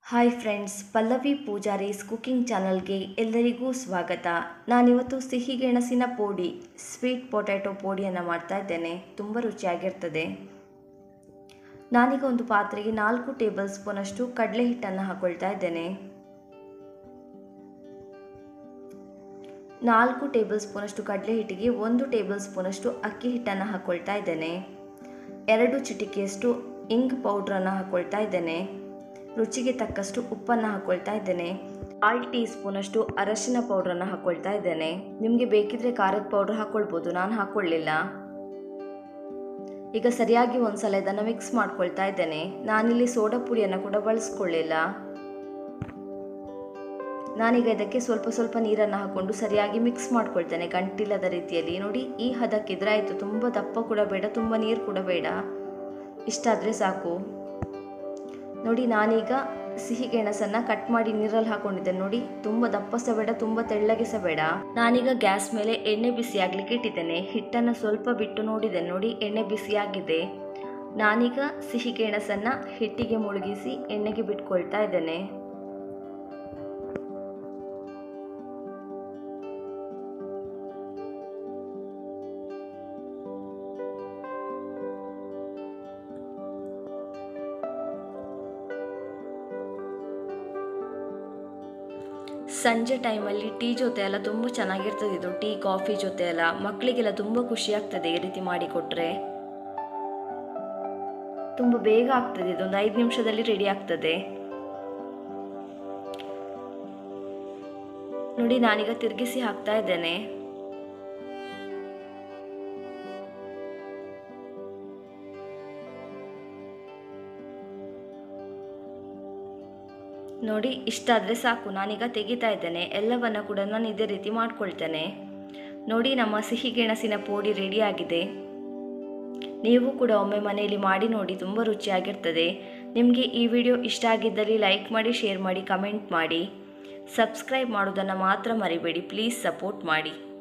hi friends Pallavi Poojari's cooking ಚಾನಲ್ಗೆ ಎಲ್ಲರಿಗೂ ಸ್ವಾಗತ ನಾನಿವತ್ತು ಸಿಹಿ ಗೆಣಸಿನ ಪೋಡಿ ಸ್ವೀಟ್ ಪೊಟ್ಯಾಟೊ ಪೋಡಿಯನ್ನು ಮಾಡ್ತಾ ಇದ್ದೇನೆ ತುಂಬ ರುಚಿಯಾಗಿರ್ತದೆ ನಾನೀಗ ಒಂದು ಪಾತ್ರೆಗೆ ನಾಲ್ಕು ಟೇಬಲ್ ಸ್ಪೂನಷ್ಟು ಕಡಲೆ ಹಿಟ್ಟನ್ನು ಹಾಕೊಳ್ತಾ ಇದ್ದೇನೆ ನಾಲ್ಕು ಟೇಬಲ್ ಸ್ಪೂನಷ್ಟು ಕಡಲೆ ಹಿಟ್ಟಿಗೆ ಒಂದು ಟೇಬಲ್ ಸ್ಪೂನಷ್ಟು ಅಕ್ಕಿ ಹಿಟ್ಟನ್ನು ಹಾಕ್ಕೊಳ್ತಾ ಇದ್ದೇನೆ ಎರಡು ಚಿಟಿಕೆಯಷ್ಟು ಇಂಗ್ ಪೌಡ್ರನ್ನು ಹಾಕ್ಕೊಳ್ತಾ ಇದ್ದೇನೆ ರುಚಿಗೆ ತಕ್ಕಷ್ಟು ಉಪ್ಪನ್ನು ಹಾಕ್ಕೊಳ್ತಾ ಇದ್ದೇನೆ ಕಾಲ್ ಟೀ ಸ್ಪೂನಷ್ಟು ಅರಶಿನ ಪೌಡ್ರನ್ನು ಹಾಕ್ಕೊಳ್ತಾ ಇದ್ದೇನೆ ನಿಮಗೆ ಬೇಕಿದ್ರೆ ಖಾರದ ಪೌಡ್ರ್ ಹಾಕ್ಕೊಳ್ಬೋದು ನಾನು ಹಾಕ್ಕೊಳ್ಳಿಲ್ಲ ಈಗ ಸರಿಯಾಗಿ ಒಂದ್ಸಲ ಇದನ್ನು ಮಿಕ್ಸ್ ಮಾಡ್ಕೊಳ್ತಾ ಇದ್ದೇನೆ ನಾನಿಲ್ಲಿ ಸೋಡಾ ಪುಡಿಯನ್ನು ಕೂಡ ಬಳಸ್ಕೊಳ್ಳಿಲ್ಲ ನಾನೀಗ ಇದಕ್ಕೆ ಸ್ವಲ್ಪ ಸ್ವಲ್ಪ ನೀರನ್ನು ಹಾಕ್ಕೊಂಡು ಸರಿಯಾಗಿ ಮಿಕ್ಸ್ ಮಾಡ್ಕೊಳ್ತೇನೆ ಗಂಟಿಲ್ಲದ ರೀತಿಯಲ್ಲಿ ನೋಡಿ ಈ ಹದಕ್ಕಿದ್ರೆ ಆಯಿತು ತುಂಬ ದಪ್ಪ ಕೂಡ ಬೇಡ ತುಂಬ ನೀರು ಕೂಡ ಬೇಡ ಇಷ್ಟಾದರೆ ಸಾಕು ನೋಡಿ ನಾನೀಗ ಸಿಹಿ ಗೆಣಸನ್ನು ಕಟ್ ಮಾಡಿ ನೀರಲ್ಲಿ ಹಾಕೊಂಡಿದ್ದೇನೆ ನೋಡಿ ತುಂಬ ದಪ್ಪ ಸಹ ಬೇಡ ತುಂಬ ತೆಳ್ಳಗೆ ಸಹ ಬೇಡ ನಾನೀಗ ಗ್ಯಾಸ್ ಮೇಲೆ ಎಣ್ಣೆ ಬಿಸಿ ಆಗ್ಲಿಕ್ಕೆ ಇಟ್ಟಿದ್ದೇನೆ ಹಿಟ್ಟನ್ನು ಸ್ವಲ್ಪ ಬಿಟ್ಟು ನೋಡಿದ್ದೇನೆ ನೋಡಿ ಎಣ್ಣೆ ಬಿಸಿಯಾಗಿದೆ ನಾನೀಗ ಸಿಹಿ ಗೆಣಸನ್ನು ಹಿಟ್ಟಿಗೆ ಮುಳುಗಿಸಿ ಎಣ್ಣೆಗೆ ಬಿಟ್ಕೊಳ್ತಾ ಇದ್ದೇನೆ ಸಂಜೆ ಟೈಮಲ್ಲಿ ಟೀ ಜೊತೆ ಎಲ್ಲ ತುಂಬ ಚೆನ್ನಾಗಿರ್ತದೆ ಇದು ಟೀ ಕಾಫಿ ಜೊತೆ ಎಲ್ಲ ಮಕ್ಕಳಿಗೆಲ್ಲ ತುಂಬ ಖುಷಿ ಆಗ್ತದೆ ಈ ರೀತಿ ಮಾಡಿಕೊಟ್ರೆ ತುಂಬ ಬೇಗ ಆಗ್ತದೆ ಇದೊಂದು ಐದು ನಿಮಿಷದಲ್ಲಿ ರೆಡಿ ಆಗ್ತದೆ ನೋಡಿ ನಾನೀಗ ತಿರುಗಿಸಿ ಹಾಕ್ತಾ ಇದ್ದೇನೆ ನೋಡಿ ಇಷ್ಟಾದರೆ ಸಾಕು ನಾನೀಗ ತೆಗಿತಾ ಇದ್ದೇನೆ ಎಲ್ಲವನ್ನು ಕೂಡ ನಾನು ಇದೇ ರೀತಿ ಮಾಡ್ಕೊಳ್ತೇನೆ ನೋಡಿ ನಮ್ಮ ಸಿಹಿ ಗೆಣಸಿನ ಪೋಡಿ ರೆಡಿಯಾಗಿದೆ ನೀವು ಕೂಡ ಒಮ್ಮೆ ಮನೆಯಲ್ಲಿ ಮಾಡಿ ನೋಡಿ ತುಂಬ ರುಚಿಯಾಗಿರ್ತದೆ ನಿಮಗೆ ಈ ವಿಡಿಯೋ ಇಷ್ಟ ಆಗಿದ್ದಲ್ಲಿ ಲೈಕ್ ಮಾಡಿ ಶೇರ್ ಮಾಡಿ ಕಮೆಂಟ್ ಮಾಡಿ ಸಬ್ಸ್ಕ್ರೈಬ್ ಮಾಡೋದನ್ನು ಮಾತ್ರ ಮರಿಬೇಡಿ ಪ್ಲೀಸ್ ಸಪೋರ್ಟ್ ಮಾಡಿ